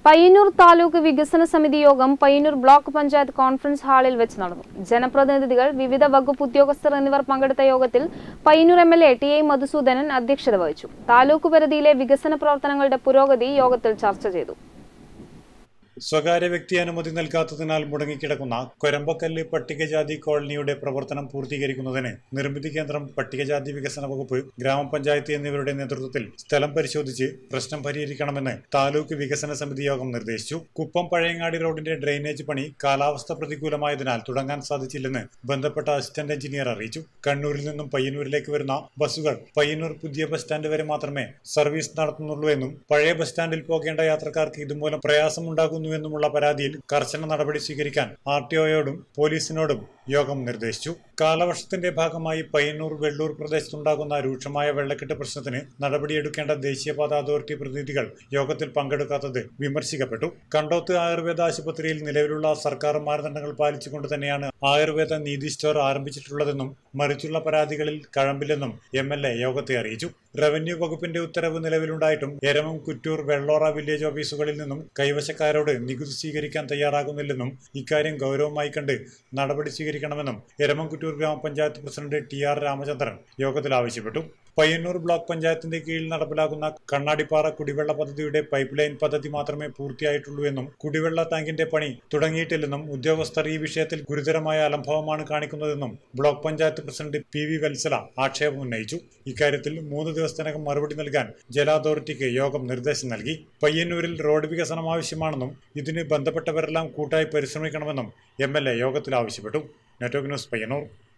പയ്യന്നൂർ താലൂക്ക് വികസന സമിതി യോഗം പയ്യന്നൂർ ബ്ലോക്ക് പഞ്ചായത്ത് കോൺഫറൻസ് ഹാളിൽ വെച്ച് നടന്നു ജനപ്രതിനിധികൾ വിവിധ വകുപ്പ് ഉദ്യോഗസ്ഥർ എന്നിവർ പങ്കെടുത്ത യോഗത്തിൽ Payyanur M L A T I Madhusoodanan അധ്യക്ഷത വഹിച്ചു താലൂക്ക് പരിധിയിലെ വികസന പ്രവർത്തനങ്ങളുടെ പുരോഗതി യോഗത്തിൽ ചർച്ച ചെയ്തു സ്വകാര്യ വ്യക്തി അനുമതി നൽകാത്തതിനാൽ മുടങ്ങിക്കിടക്കുന്ന കൊരമ്പക്കല്ല് പട്ടികജാതി കോളനിയുടെ പ്രവർത്തനം പൂർത്തീകരിക്കുന്നതിന് നിർമ്മിതി കേന്ദ്രം പട്ടികജാതി വികസന വകുപ്പ് ഗ്രാമപഞ്ചായത്ത് എന്നിവരുടെ നേതൃത്വത്തിൽ സ്ഥലം പരിശോധിച്ച് പ്രശ്നം പരിഹരിക്കണമെന്ന് താലൂക്ക് വികസന സമിതി യോഗം നിർദ്ദേശിച്ചു കുപ്പം പഴയങ്ങാടി റോഡിന്റെ ഡ്രെയിനേജ് പണി കാലാവസ്ഥ പ്രതികൂലമായതിനാൽ തുടങ്ങാൻ സാധിച്ചില്ലെന്ന് ബന്ധപ്പെട്ട അസിസ്റ്റന്റ് എഞ്ചിനീയർ അറിയിച്ചു കണ്ണൂരിൽ നിന്നും പയ്യന്നൂരിലേക്ക് വരുന്ന ബസ്സുകൾ പയ്യന്നൂർ പുതിയ ബസ് സ്റ്റാൻഡ് വരെ മാത്രമേ സർവീസ് നടത്തുന്നുള്ളൂ എന്നും പഴയ ബസ് സ്റ്റാൻഡിൽ പോകേണ്ട യാത്രക്കാർക്ക് ഇതുമൂലം പ്രയാസമുണ്ടാകുന്നുവെന്നുമുള്ള പരാതിയിൽ കർശന നടപടി സ്വീകരിക്കാൻ ആർ ടി ഒയോടും പോലീസിനോടും യോഗം നിർദ്ദേശിച്ചു കാലവർഷത്തിന്റെ ഭാഗമായി പയ്യന്നൂർ വെള്ളൂർ പ്രദേശത്തുണ്ടാകുന്ന രൂക്ഷമായ വെള്ളക്കെട്ട് പ്രശ്നത്തിന് നടപടിയെടുക്കേണ്ട ദേശീയപാത അതോറിറ്റി പ്രതിനിധികൾ യോഗത്തിൽ പങ്കെടുക്കാത്തത് വിമർശിക്കപ്പെട്ടു കണ്ടോത്ത് ആയുർവേദ ആശുപത്രിയിൽ നിലവിലുള്ള സർക്കാർ മാനദണ്ഡങ്ങൾ പാലിച്ചുകൊണ്ട് തന്നെയാണ് ആയുർവേദ നീതി സ്റ്റോർ ആരംഭിച്ചിട്ടുള്ളതെന്നും മറിച്ചുള്ള പരാതികളിൽ കഴമ്പില്ലെന്നും എം എൽ എ യോഗത്തെ അറിയിച്ചു റവന്യൂ വകുപ്പിന്റെ ഉത്തരവ് നിലവിലുണ്ടായിട്ടും എരമം കുറ്റൂർ വെള്ളോറ വില്ലേജ് ഓഫീസുകളിൽ നിന്നും കൈവശക്കാരോട് നികുതി സ്വീകരിക്കാൻ തയ്യാറാകുന്നില്ലെന്നും ഇക്കാര്യം ഗൗരവമായി കണ്ട് നടപടി സ്വീകരിക്കണമെന്നും എരമം കുറ്റൂർ ഗ്രാമപഞ്ചായത്ത് പ്രസിഡന്റ് ടി ആർ രാമചന്ദ്രൻ യോഗത്തിൽ ആവശ്യപ്പെട്ടു പയ്യന്നൂർ ബ്ലോക്ക് പഞ്ചായത്തിന്റെ കീഴിൽ നടപ്പിലാക്കുന്ന കണ്ണാടിപ്പാറ കുടിവെള്ള പദ്ധതിയുടെ പൈപ്പ് ലൈൻ പദ്ധതി മാത്രമേ പൂർത്തിയായിട്ടുള്ളൂ എന്നും കുടിവെള്ള ടാങ്കിന്റെ പണി തുടങ്ങിയിട്ടില്ലെന്നും ഉദ്യോഗസ്ഥർ ഈ വിഷയത്തിൽ ഗുരുതരമായ അലംഭാവമാണ് കാണിക്കുന്നതെന്നും block panchayat president P V Valsala ആക്ഷേപം ഉന്നയിച്ചു ഇക്കാര്യത്തിൽ മൂന്ന് ദിവസത്തിനകം മറുപടി നൽകാൻ ജല അതോറിറ്റിക്ക് യോഗം നിർദ്ദേശം നൽകി പയ്യന്നൂരിൽ റോഡ് വികസനം ആവശ്യമാണെന്നും ഇതിന് ബന്ധപ്പെട്ടവരെല്ലാം കൂട്ടായി പരിശ്രമിക്കണമെന്നും എം എൽ എ യോഗത്തിൽ ആവശ്യപ്പെട്ടു നെറ്റ്വർക്ക് ന്യൂസ് പയ്യന്നൂർ